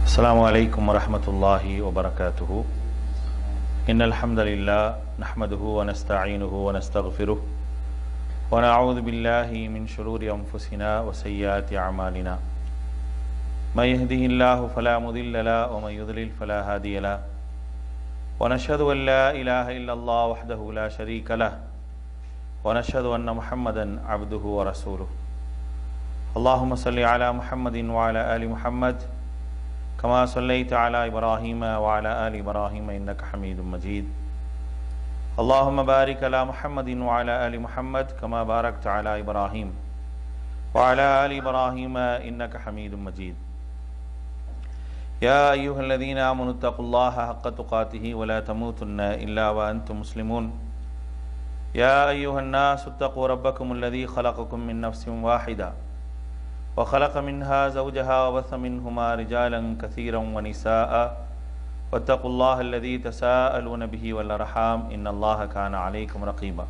السلام عليكم ورحمة الله وبركاته إن الحمد لله نحمده ونستعينه ونستغفره ونعوذ بالله من شرور أنفسنا وسيئات أعمالنا من يهده الله فلا مضل له ومن يضلل فلا هادي له ونشهد أن لا إله إلا الله وحده لا شريك له ونشهد أن محمدا عبده ورسوله اللهم صل على محمد وعلى آل محمد كما صليت على إبراهيم وعلى آل إبراهيم إنك حميد مجيد اللهم بارك على محمد وعلى آل محمد كما باركت على إبراهيم وعلى آل إبراهيم إنك حميد مجيد يا أيها الذين آمنوا اتقوا الله حق تقاته ولا تموتن إلا وأنتم مسلمون يا أيها الناس اتقوا ربكم الذي خلقكم من نفس واحدة وخلق منها زوجها وبث منهما رجالا كثيرا ونساء واتقوا الله الذي تساءلون به والأرحام إن الله كان عليكم رقيبا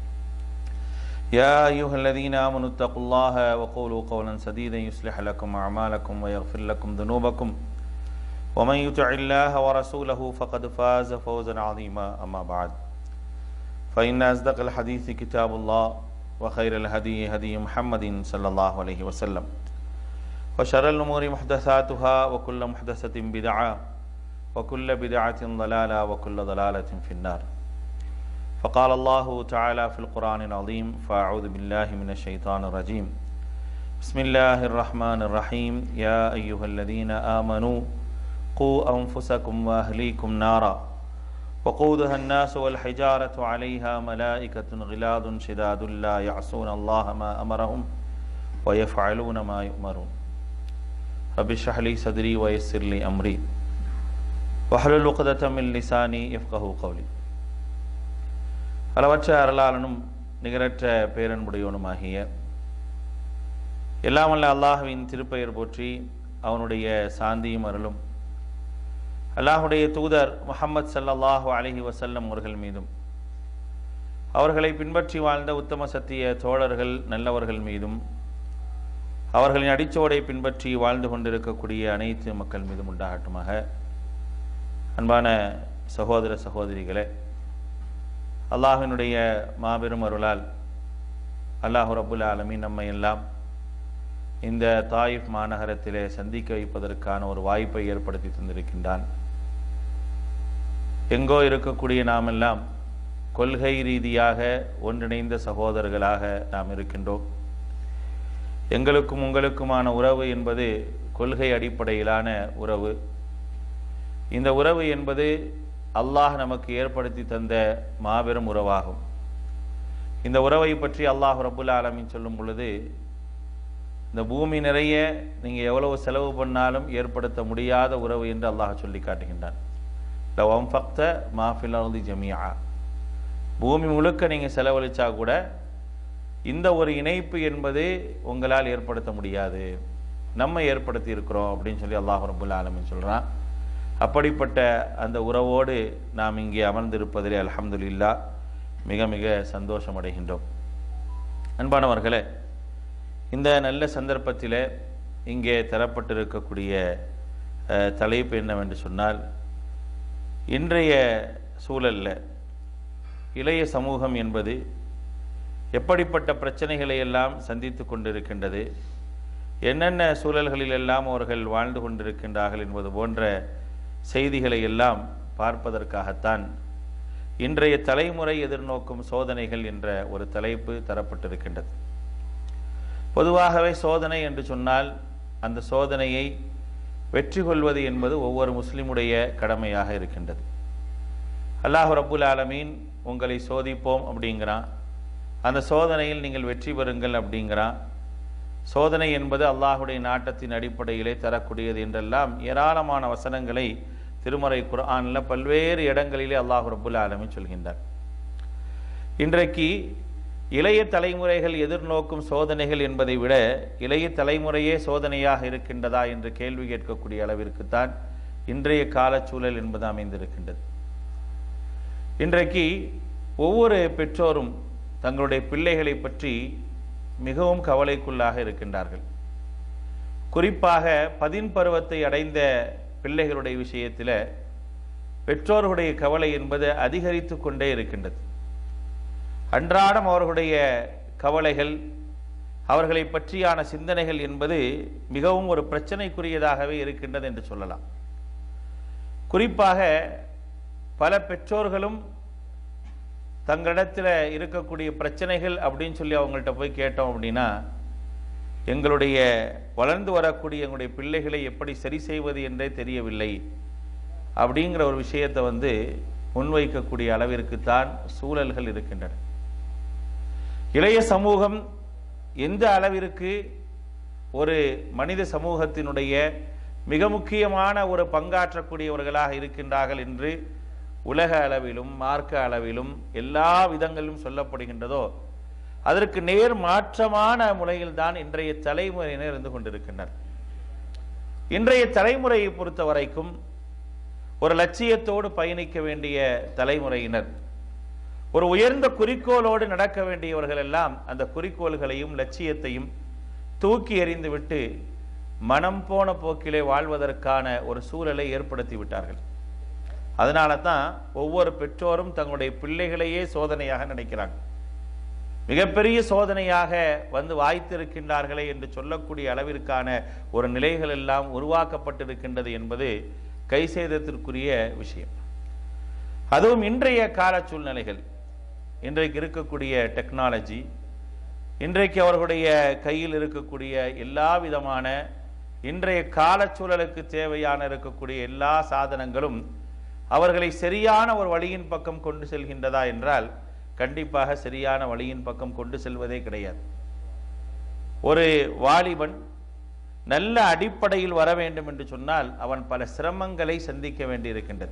يا أيها الذين آمنوا اتقوا الله وقولوا قولا سديدا يصلح لكم أعمالكم ويغفر لكم ذنوبكم ومن يطع الله ورسوله فقد فاز فوزا عظيما أما بعد فإن أصدق الحديث كتاب الله وخير الهدي هدي محمد صلى الله عليه وسلم وشر الأمور محدثاتها وكل محدثة بدعة وكل بدعة ضلالة وكل ضلالة في النار فقال الله تعالى في القرآن العظيم فأعوذ بالله من الشيطان الرجيم بسم الله الرحمن الرحيم يا أيها الذين آمنوا قوا أنفسكم وأهليكم نارا وقودها الناس والحجارة عليها ملائكة غلاظ شداد لا يعصون الله ما أمرهم ويفعلون ما يؤمرون رب اشرح لي صدري ويسر لي أمري واحلل عقدة من لساني يفقه قولي அளவற்ற அருளாளனும் நிகரற்ற பேரன்புடையவனுமாகிய எல்லாமல்ல அல்லாஹுவின் திருப்பெயர் போற்றி அவனுடைய சாந்தியும் அருளும் அல்லாஹுடைய தூதர் முகமது சல்லல்லாஹு அலஹி வசல்லம் அவர்கள் மீதும் அவர்களை பின்பற்றி வாழ்ந்த உத்தம சத்திய தோழர்கள் நல்லவர்கள் மீதும் அவர்களின் அடிச்சோடை பின்பற்றி வாழ்ந்து கொண்டிருக்கக்கூடிய அனைத்து மக்கள் மீதும் உண்டாகட்டுமாக அன்பான சகோதர சகோதரிகளே அல்லாஹினுடைய மாபெரும் அருளால் அல்லாஹு ரபுல் ஆலமீன் நம்மை எல்லாம் இந்த தாயிஃப் மாநகரத்திலே சந்திக்க வைப்பதற்கான ஒரு வாய்ப்பை ஏற்படுத்தி தந்திருக்கின்றான் எங்கோ இருக்கக்கூடிய நாமெல்லாம் கொள்கை ரீதியாக ஒன்றிணைந்த சகோதரர்களாக நாம் இருக்கின்றோம் எங்களுக்கும் உங்களுக்குமான உறவு என்பது கொள்கை அடிப்படையிலான உறவு இந்த உறவு என்பது அல்லாஹ் நமக்கு ஏற்படுத்தி தந்த மாபெரும் உறவாகும் இந்த உறவை பற்றி அல்லாஹ் ரபுல் ஆலமின் சொல்லும் பொழுது இந்த பூமி நிறைய நீங்கள் எவ்வளவு செலவு பண்ணாலும் ஏற்படுத்த முடியாத உறவு என்று அல்லாஹ் சொல்லி காட்டுகின்றான் லவம் ஃபக்த மாஃபிலி ஜமியா பூமி முழுக்க நீங்கள் செலவழிச்சா கூட இந்த ஒரு இணைப்பு என்பது உங்களால் ஏற்படுத்த முடியாது நம்ம ஏற்படுத்தி இருக்கிறோம் அப்படின்னு சொல்லி அல்லாஹ் ரபுல் ஆலமின் சொல்கிறான் அப்படிப்பட்ட அந்த உறவோடு நாம் இங்கே அமர்ந்திருப்பதிலே அலமதுல்லா மிக மிக சந்தோஷம் அடைகின்றோம் அன்பானவர்களே இந்த நல்ல சந்தர்ப்பத்தில் இங்கே தரப்பட்டிருக்கக்கூடிய தலைப்பு என்னவென்று சொன்னால் இன்றைய சூழலில் இளைய சமூகம் என்பது எப்படிப்பட்ட பிரச்சனைகளை எல்லாம் சந்தித்து கொண்டிருக்கின்றது என்னென்ன சூழல்களிலெல்லாம் அவர்கள் வாழ்ந்து கொண்டிருக்கின்றார்கள் என்பது போன்ற செய்திகளை எல்லாம் பார்ப்பதற்காகத்தான் இன்றைய தலைமுறை எதிர்நோக்கும் சோதனைகள் என்ற ஒரு தலைப்பு தரப்பட்டிருக்கின்றது பொதுவாகவே சோதனை என்று சொன்னால் அந்த சோதனையை வெற்றி கொள்வது என்பது ஒவ்வொரு முஸ்லிமுடைய கடமையாக இருக்கின்றது அல்லாஹு ரபுல் ஆலமீன் உங்களை சோதிப்போம் அப்படிங்கிறான் அந்த சோதனையில் நீங்கள் வெற்றி பெறுங்கள் அப்படிங்கிறான் சோதனை என்பது அல்லாஹுடைய நாட்டத்தின் அடிப்படையிலே தரக்கூடியது என்றெல்லாம் ஏராளமான வசனங்களை திருமறை குரானில் பல்வேறு இடங்களிலே அல்லாஹு ரபுல் ஆலமீன் சொல்கின்றார் இன்றைக்கு இளைய தலைமுறைகள் எதிர்நோக்கும் சோதனைகள் என்பதை விட இளைய தலைமுறையே சோதனையாக இருக்கின்றதா என்று கேள்வி கேட்கக்கூடிய அளவிற்குத்தான் இன்றைய காலச்சூழல் என்பது அமைந்திருக்கின்றது இன்றைக்கு ஒவ்வொரு பெற்றோரும் தங்களுடைய பிள்ளைகளை பற்றி மிகவும் கவலைக்குள்ளாக இருக்கின்றார்கள் குறிப்பாக பதின் பருவத்தை அடைந்த பிள்ளைகளுடைய விஷயத்தில் பெற்றோர்களுடைய கவலை என்பது அதிகரித்து கொண்டே இருக்கின்றது அன்றாடம் அவர்களுடைய கவலைகள் அவர்களை பற்றியான சிந்தனைகள் என்பது மிகவும் ஒரு பிரச்சனைக்குரியதாகவே இருக்கின்றது என்று சொல்லலாம் குறிப்பாக பல பெற்றோர்களும் தங்களிடத்தில் இருக்கக்கூடிய பிரச்சனைகள் அப்படின்னு சொல்லி அவங்கள்ட்ட போய் கேட்டோம் அப்படின்னா எங்களுடைய வளர்ந்து வரக்கூடிய எங்களுடைய பிள்ளைகளை எப்படி சரி செய்வது என்றே தெரியவில்லை அப்படிங்கிற ஒரு விஷயத்தை வந்து முன்வைக்கக்கூடிய அளவிற்கு தான் சூழல்கள் இருக்கின்றன இளைய சமூகம் எந்த அளவிற்கு ஒரு மனித சமூகத்தினுடைய மிக முக்கியமான ஒரு பங்காற்றக்கூடியவர்களாக இருக்கின்றார்கள் என்று உலக அளவிலும் மார்க்க அளவிலும் எல்லா விதங்களிலும் சொல்லப்படுகின்றதோ அதற்கு நேர் மாற்றமான முறையில் தான் இன்றைய தலைமுறையினர் இருந்து கொண்டிருக்கின்றனர் இன்றைய தலைமுறையை பொறுத்த வரைக்கும் ஒரு லட்சியத்தோடு பயணிக்க வேண்டிய தலைமுறையினர் ஒரு உயர்ந்த குறிக்கோளோடு நடக்க வேண்டியவர்கள் எல்லாம் அந்த குறிக்கோள்களையும் லட்சியத்தையும் தூக்கி எறிந்துவிட்டு மனம் போன போக்கிலே வாழ்வதற்கான ஒரு சூழலை ஏற்படுத்தி விட்டார்கள் அதனால தான் ஒவ்வொரு பெற்றோரும் தங்களுடைய பிள்ளைகளையே சோதனையாக நினைக்கிறாங்க மிகப்பெரிய சோதனையாக வந்து வாய்த்திருக்கின்றார்களே என்று சொல்லக்கூடிய அளவிற்கான ஒரு நிலைகள் எல்லாம் உருவாக்கப்பட்டிருக்கின்றது என்பது கைசேதத்திற்குரிய விஷயம் அதுவும் இன்றைய கால சூழ்நிலைகள் இன்றைக்கு இருக்கக்கூடிய டெக்னாலஜி இன்றைக்கு அவர்களுடைய கையில் இருக்கக்கூடிய எல்லா விதமான இன்றைய காலச்சூழலுக்கு தேவையான இருக்கக்கூடிய எல்லா சாதனங்களும் அவர்களை சரியான ஒரு வழியின் பக்கம் கொண்டு செல்கின்றதா என்றால் கண்டிப்பாக சரியான வழியின் பக்கம் கொண்டு செல்வதே கிடையாது ஒரு வாலிபன் நல்ல அடிப்படையில் வர வேண்டும் என்று சொன்னால் அவன் பல சிரமங்களை சந்திக்க வேண்டியிருக்கின்றது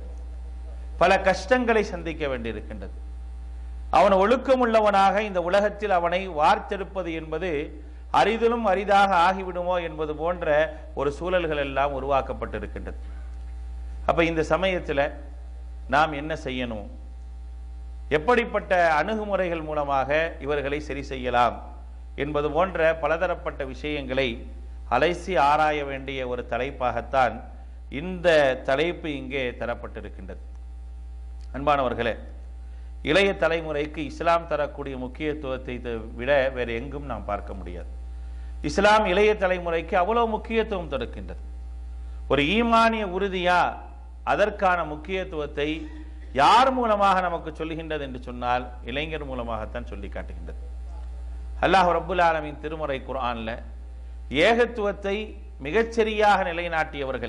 பல கஷ்டங்களை சந்திக்க வேண்டியிருக்கின்றது அவன் ஒழுக்கமுள்ளவனாக இந்த உலகத்தில் அவனை வார்த்தெடுப்பது என்பது அரிதிலும் அரிதாக ஆகிவிடுமோ என்பது போன்ற ஒரு சூழல்கள் எல்லாம் உருவாக்கப்பட்டிருக்கின்றது அப்ப இந்த சமயத்தில் நாம் என்ன செய்யணும் எப்படிப்பட்ட அணுகுமுறைகள் மூலமாக இவர்களை சரி செய்யலாம் என்பது போன்ற பலதரப்பட்ட விஷயங்களை அலைசி ஆராய வேண்டிய ஒரு தலைப்பாகத்தான் இந்த தலைப்பு இங்கே தரப்பட்டிருக்கின்றது அன்பானவர்களே இளைய தலைமுறைக்கு இஸ்லாம் தரக்கூடிய முக்கியத்துவத்தை விட வேறு எங்கும் நாம் பார்க்க முடியாது இஸ்லாம் இளைய தலைமுறைக்கு அவ்வளவு முக்கியத்துவம் தருக்கின்றது ஒரு ஈமானிய உறுதியா அதற்கான முக்கியத்துவத்தை யார் மூலமாக நமக்கு சொல்லுகின்றது என்று சொன்னால் இளைஞர் மூலமாகத்தான் சொல்லி காட்டுகின்றது அல்லாஹ் ரப்புல் ஆலமின் திருமுறை குர்ஆன்ல ஏகத்துவத்தை மிகச்சரியாக நிலைநாட்டியவர்கள்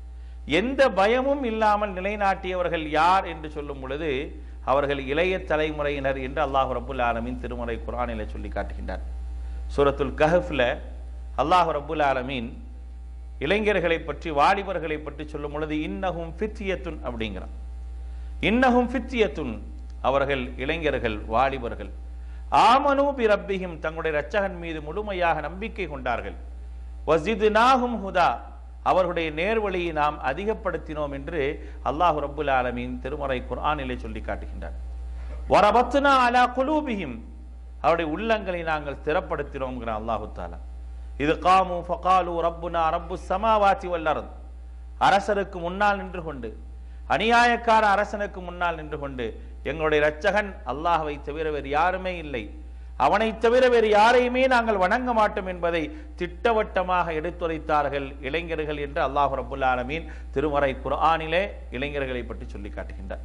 எந்த பயமும் இல்லாமல் நிலைநாட்டியவர்கள் யார் என்று சொல்லும் பொழுது அவர்கள் இளைய தலைமுறையினர் என்று அல்லாஹ் ரப்புல் ஆலமின் திருமுறை குர்ஆனில் சொல்லி காட்டுகின்றார் சூரத்துல் கஹஃப்ல அல்லாஹ் ரப்புல் ஆலமீன் இளைஞர்களை பற்றி வாலிபர்களை பற்றி சொல்லும் பொழுது இன்னஹும் ஃபித்யத்துன் அப்படிங்கிறான் இன்னஹும் ஃபித்யத்துன் அவர்கள் இளைஞர்கள் வாலிபர்கள் ஆமனு பிரப்பியும் தங்களுடைய இரட்சகன் மீது முழுமையாக நம்பிக்கை கொண்டார்கள் வசிதுனாகும் ஹுதா அவர்களுடைய நேர்வழியை நாம் அதிகப்படுத்தினோம் என்று அல்லாஹு ரப்புல் ஆலமீன் திருமறை குர்ஆனிலே சொல்லி காட்டுகின்றார் வரபத்துனா அலா குலூபிஹிம் அவருடைய உள்ளங்களை நாங்கள் ஸ்திரப்படுத்தினோம்ங்கிற அல்லாஹு தாலா இது காமு ஃபகாலு ரப்புனா ரப்பு சமாவாத்தி வல்லரது அரசருக்கு முன்னால் நின்று கொண்டு அநியாயக்கார அரசனுக்கு முன்னால் நின்று கொண்டு எங்களுடைய இரட்சகன் அல்லாஹவை தவிர வேறு யாருமே இல்லை அவனை தவிர வேறு யாரையுமே நாங்கள் வணங்க மாட்டோம் என்பதை திட்டவட்டமாக எடுத்துரைத்தார்கள் இளைஞர்கள் என்று அல்லாஹ் ரபுல் ஆலமீன் திருமறை குர்ஆனிலே இளைஞர்களை பற்றி சொல்லி காட்டுகின்றார்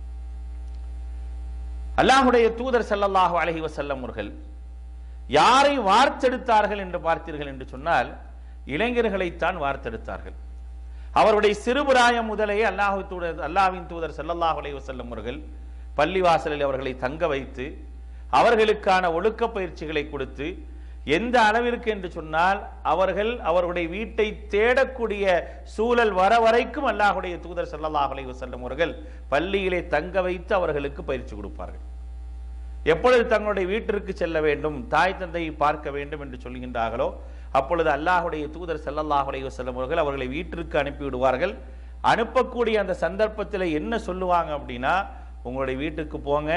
அல்லாஹுடைய தூதர் ஸல்லல்லாஹு அலைஹி வஸல்லம் அவர்கள் யாரை வார்த்தெடுத்தார்கள் என்று பார்த்தீர்கள் என்று சொன்னால் இளைஞர்களைத்தான் வார்த்தெடுத்தார்கள் அவருடைய சிறுபிராயம் முதலே அல்லாஹு தூதர் அல்லாஹ்வின் தூதர் ஸல்லல்லாஹு அலைஹி வஸல்லம் அவர்கள் பள்ளிவாசலில் அவர்களை தங்க வைத்து அவர்களுக்கான ஒழுக்க பயிற்சிகளை கொடுத்து எந்த அளவிற்கு என்று சொன்னால் அவர்கள் அவர்களுடைய வீட்டை தேடக்கூடிய சூழல் வர வரைக்கும் அல்லாஹுடைய தூதர் ஸல்லல்லாஹு அலைஹி வஸல்லம் அவர்கள் பள்ளியிலே தங்க வைத்து அவர்களுக்கு பயிற்சி கொடுப்பார்கள் எப்பொழுது தங்களுடைய வீட்டிற்கு செல்ல வேண்டும் தாய் தந்தையை பார்க்க வேண்டும் என்று சொல்கின்றார்களோ அப்பொழுது அல்லாஹுடைய தூதர் ஸல்லல்லாஹு அலைஹி வஸல்லம் அவர்கள் அவர்களை வீட்டிற்கு அனுப்பி விடுவார்கள் அனுப்பக்கூடிய அந்த சந்தர்ப்பத்தில் என்ன சொல்லுவாங்க அப்படின்னா உங்களுடைய வீட்டுக்கு போங்க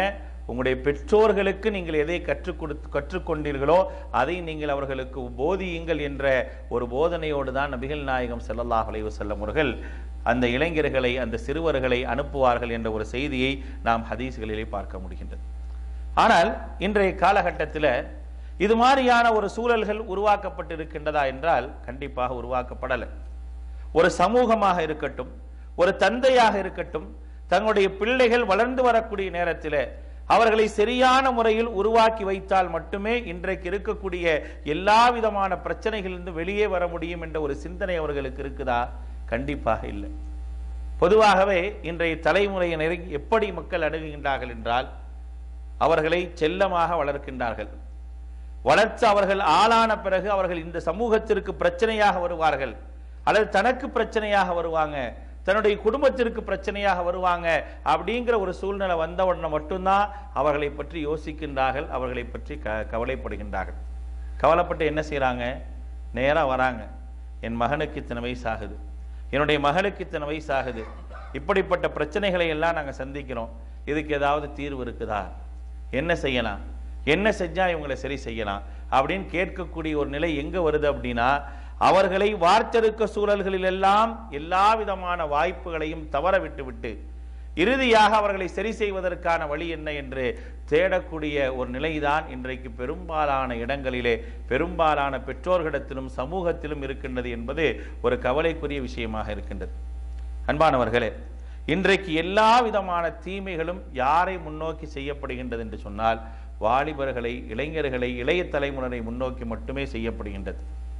உங்களுடைய பெற்றோர்களுக்கு நீங்கள் எதை கற்றுக் கொடுத்து கற்றுக்கொண்டீர்களோ அதை நீங்கள் அவர்களுக்கு போதியுங்கள் என்ற ஒரு போதனையோடு தான் நபிகள் நாயகம் ஸல்லல்லாஹு அலைஹி வஸல்லம் அவர்கள் அந்த இளைஞர்களை அந்த சிறுவர்களை அனுப்புவார்கள் என்ற ஒரு செய்தியை நாம் ஹதீஸ்களிலே பார்க்க முடிகின்றது ஆனால் இன்றைய காலகட்டத்தில் இது மாதிரியான ஒரு சூழல்கள் உருவாக்கப்பட்டிருக்கின்றதா என்றால் கண்டிப்பாக உருவாக்கப்படலை ஒரு சமூகமாக இருக்கட்டும் ஒரு தந்தையாக இருக்கட்டும் தங்களுடைய பிள்ளைகள் வளர்ந்து வரக்கூடிய நேரத்தில் அவர்களை சரியான முறையில் உருவாக்கி வைத்தால் மட்டுமே இன்றைக்கு இருக்கக்கூடிய எல்லா விதமான பிரச்சனைகளிலிருந்து வெளியே வர முடியும் என்ற ஒரு சிந்தனை அவர்களுக்கு இருக்குதா கண்டிப்பாக இல்லை பொதுவாகவே இன்றைய தலைமுறையினரை எப்படி மக்கள் அணுகுகின்றார்கள் என்றால் அவர்களை செல்லமாக வளர்க்கின்றார்கள் வளர்த்து அவர்கள் ஆளான பிறகு அவர்கள் இந்த சமூகத்திற்கு பிரச்சனையாக வருவார்கள் அல்லது தனக்கு பிரச்சனையாக வருவாங்க தன்னுடைய குடும்பத்திற்கு பிரச்சனையாக வருவாங்க அப்படிங்கிற ஒரு சூழ்நிலை வந்த உடனே மட்டும்தான் அவர்களை பற்றி யோசிக்கின்றார்கள் அவர்களை பற்றி க கவலைப்படுகின்றார்கள் கவலைப்பட்டு என்ன செய்றாங்க நேரா வராங்க என் மகனுக்கு இத்தனை வயசு ஆகுது என்னுடைய மகளுக்கு இத்தனை வயசு ஆகுது இப்படிப்பட்ட பிரச்சனைகளை எல்லாம் நாங்கள் சந்திக்கிறோம் இதுக்கு ஏதாவது தீர்வு இருக்குதா என்ன செய்யலாம் என்ன செஞ்சா இவங்களை சரி செய்யலாம் அப்படின்னு கேட்கக்கூடிய ஒரு நிலை எங்க வருது அப்படின்னா அவர்களை வார்த்தெடுக்க சூழல்களில் எல்லாம் எல்லா விதமான வாய்ப்புகளையும் தவற விட்டுவிட்டு இறுதியாக அவர்களை சரி செய்வதற்கான வழி என்ன என்று தேடக்கூடிய ஒரு நிலைதான் இன்றைக்கு பெரும்பாலான இடங்களிலே பெரும்பாலான பெற்றோர்களிடத்திலும் சமூகத்திலும் இருக்கின்றது என்பது ஒரு கவலைக்குரிய விஷயமாக இருக்கின்றது அன்பானவர்களே இன்றைக்கு எல்லா விதமான தீமைகளும் யாரை முன்னோக்கி செய்யப்படுகின்றது என்று சொன்னால் வாலிபர்களை இளைஞர்களை இளைய தலைமுறையை முன்னோக்கி மட்டுமே செய்யப்படுகின்றது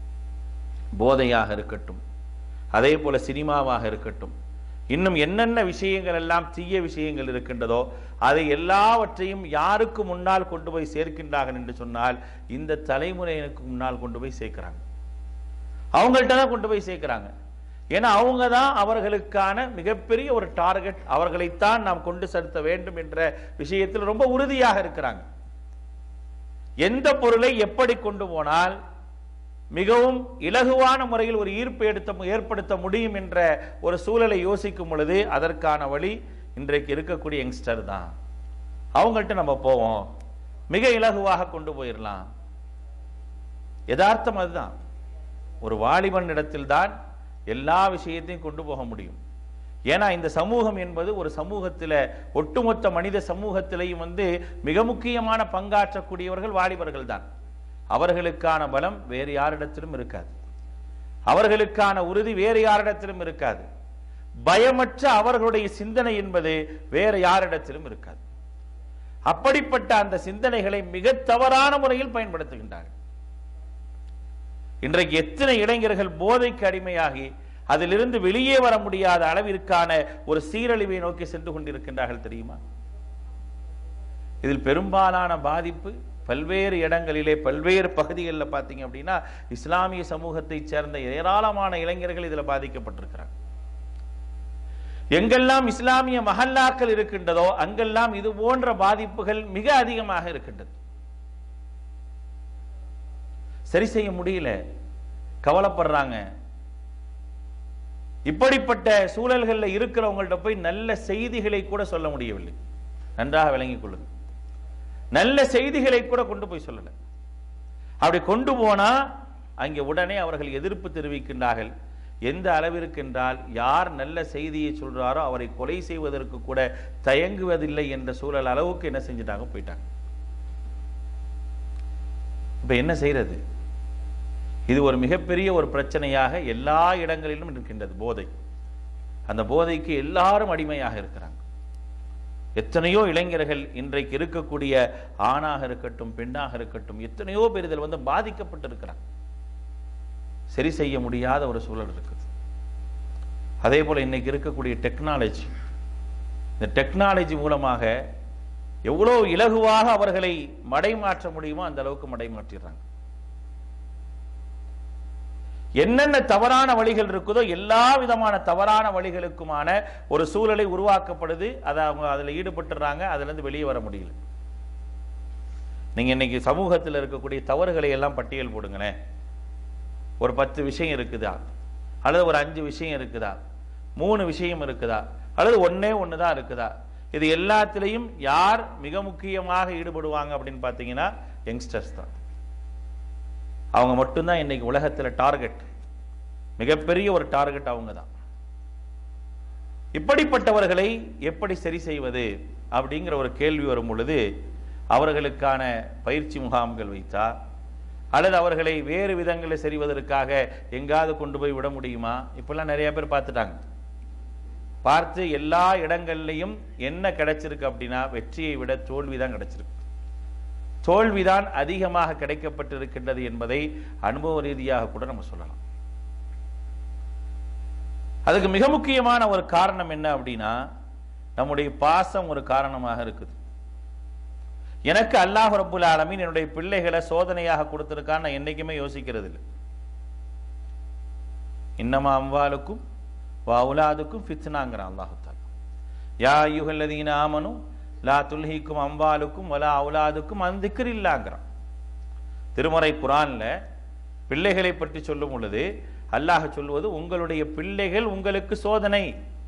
போதையாக இருக்கட்டும் அதே போல சினிமாவாக இருக்கட்டும் இன்னும் என்னென்ன விஷயங்கள் எல்லாம் தீய விஷயங்கள் இருக்கின்றதோ அதை எல்லாவற்றையும் யாருக்கு முன்னால் கொண்டு போய் சேர்க்கின்றார்கள் என்று சொன்னால் இந்த தலைமுறையினருக்கு முன்னால் கொண்டு போய் சேர்க்கிறாங்க அவங்கள்ட்ட தான் கொண்டு போய் சேர்க்கிறாங்க ஏன்னா அவங்க தான் அவர்களுக்கான மிகப்பெரிய ஒரு டார்கெட் அவர்களைத்தான் நாம் கொண்டு செலுத்த வேண்டும் என்ற விஷயத்தில் ரொம்ப உறுதியாக இருக்கிறாங்க எந்த பொருளை எப்படி கொண்டு போனால் மிகவும் இலகுவான முறையில் ஒரு ஈர்ப்பு எடுத்த ஏற்படுத்த முடியும் என்ற ஒரு சூழலை யோசிக்கும் பொழுது அதற்கான வழி இன்றைக்கு இருக்கக்கூடிய யங்ஸ்டர் தான் அவங்கள்ட்ட நம்ம போவோம் மிக இலகுவாக கொண்டு போயிடலாம் யதார்த்தம் அதுதான் ஒரு வாலிபன் இடத்தில்தான் எல்லா விஷயத்தையும் கொண்டு போக முடியும் ஏன்னா இந்த சமூகம் என்பது ஒரு சமூகத்தில் ஒட்டுமொத்த மனித சமூகத்திலையும் வந்து மிக முக்கியமான பங்காற்றக்கூடியவர்கள் வாலிபர்கள் தான் அவர்களுக்கான பலம் வேறு யாரிடத்திலும் இருக்காது அவர்களுக்கான உறுதி வேறு யாரிடத்திலும் இருக்காது பயமற்ற அவர்களுடைய சிந்தனை என்பது வேறு யாரிடத்திலும் இருக்காது அப்படிப்பட்ட அந்த சிந்தனைகளை மிக தவறான முறையில் பயன்படுத்துகின்றார்கள் இன்றைக்கு எத்தனை இளைஞர்கள் போதைக்கு அடிமையாகி அதிலிருந்து வெளியே வர முடியாத அளவிற்கான ஒரு சீரழிவை நோக்கி சென்று கொண்டிருக்கின்றார்கள் தெரியுமா இதில் பெரும்பாலான பாதிப்பு பல்வேறு இடங்களிலே பல்வேறு பகுதிகளில் பார்த்தீங்க அப்படின்னா இஸ்லாமிய சமூகத்தை சேர்ந்த ஏராளமான இளைஞர்கள் இதில் பாதிக்கப்பட்டிருக்கிறாங்க எங்கெல்லாம் இஸ்லாமிய மஹல்லாக்கள் இருக்கின்றதோ அங்கெல்லாம் இது போன்ற பாதிப்புகள் மிக அதிகமாக இருக்கின்றது சரி செய்ய முடியல கவலைப்படுறாங்க இப்படிப்பட்ட சூழல்களில் இருக்கிறவங்கள்ட்ட போய் நல்ல செய்திகளை கூட சொல்ல முடியவில்லை நன்றாக விளங்கிக் கொள்ளுங்க நல்ல செய்திகளை கூட கொண்டு போய் சொல்லல அப்படி கொண்டு போனா அங்கே உடனே அவர்கள் எதிர்ப்பு தெரிவிக்கின்றார்கள் எந்த அளவிற்கு என்றால் யார் நல்ல செய்தியை சொல்றாரோ அவரை கொலை செய்வதற்கு கூட தயங்குவதில்லை என்ற சூழல் அளவுக்கு என்ன செஞ்சுட்டாங்க போயிட்டாங்க இப்ப என்ன செய்யறது இது ஒரு மிகப்பெரிய ஒரு பிரச்சனையாக எல்லா இடங்களிலும் இருக்கின்றது போதை அந்த போதைக்கு எல்லாரும் அடிமையாக இருக்கிறாங்க எத்தனையோ இளைஞர்கள் இன்றைக்கு இருக்கக்கூடிய ஆணாக இருக்கட்டும் பெண்ணாக இருக்கட்டும் எத்தனையோ பேர் இதில் வந்து பாதிக்கப்பட்டிருக்கிறாங்க சரி செய்ய முடியாத ஒரு சூழல் இருக்குது அதே போல இன்னைக்கு இருக்கக்கூடிய டெக்னாலஜி இந்த டெக்னாலஜி மூலமாக எவ்வளோ இலகுவாக அவர்களை மடைமாற்ற முடியுமோ அந்த அளவுக்கு மடைமாற்றிடுறாங்க என்னென்ன தவறான வழிகள் இருக்குதோ எல்லா விதமான தவறான வழிகளுக்குமான ஒரு சூழலை உருவாக்கப்படுது அதை அவங்க அதில் ஈடுபட்டுறாங்க அதுல இருந்து வெளியே வர முடியல நீங்க இன்னைக்கு சமூகத்தில் இருக்கக்கூடிய தவறுகளை எல்லாம் பட்டியல் போடுங்களேன் ஒரு பத்து விஷயம் இருக்குதா அல்லது ஒரு அஞ்சு விஷயம் இருக்குதா மூணு விஷயம் இருக்குதா அல்லது ஒன்னே ஒன்று தான் இருக்குதா இது எல்லாத்திலையும் யார் மிக முக்கியமாக ஈடுபடுவாங்க அப்படின்னு பார்த்தீங்கன்னா யங்ஸ்டர்ஸ் தான் அவங்க மட்டும்தான் இன்னைக்கு உலகத்தில் டார்கெட் மிகப்பெரிய ஒரு டார்கெட் அவங்க தான் இப்படிப்பட்டவர்களை எப்படி சரி செய்வது அப்படிங்கிற ஒரு கேள்வி வரும் பொழுது அவர்களுக்கான பயிற்சி முகாம்கள் வைத்தா அல்லது அவர்களை வேறு விதங்களில் செய்வதற்காக எங்காவது கொண்டு போய் விட முடியுமா இப்பெல்லாம் நிறைய பேர் பார்த்துட்டாங்க பார்த்து எல்லா இடங்கள்லையும் என்ன கிடைச்சிருக்கு அப்படின்னா வெற்றியை விட தோல்வி தான் கிடைச்சிருக்கு தோல்விதான் அதிகமாக கிடைக்கப்பட்டிருக்கின்றது என்பதை அனுபவ ரீதியாக கூட நம்ம சொல்லலாம் அதுக்கு மிக முக்கியமான ஒரு காரணம் என்ன அப்படின்னா நம்முடைய பாசம் ஒரு காரணமாக இருக்குது எனக்கு அல்லாஹ் ரப்புல் ஆலமீன் என்னுடைய பிள்ளைகளை சோதனையாக கொடுத்திருக்கான்னு நான் என்னைக்குமே யோசிக்கிறது இல்லை இன்னமா அம்வாலுக்கும் வவுலாதுக்கும் ஃபித்னாங்கிறான் அல்லாஹு தாலா யா யுகல்லதீன ஆமனு லா துல்ஹிக்கும் அம்வாலுக்கும் வலா அவுலாதுக்கும் அந்திக்கர் இல்லாங்கிறான் திருமறை குரான்ல பிள்ளைகளை பற்றி சொல்லும் பொழுது அல்லாஹ் சொல்வது உங்களுடைய பிள்ளைகள் உங்களுக்கு சோதனை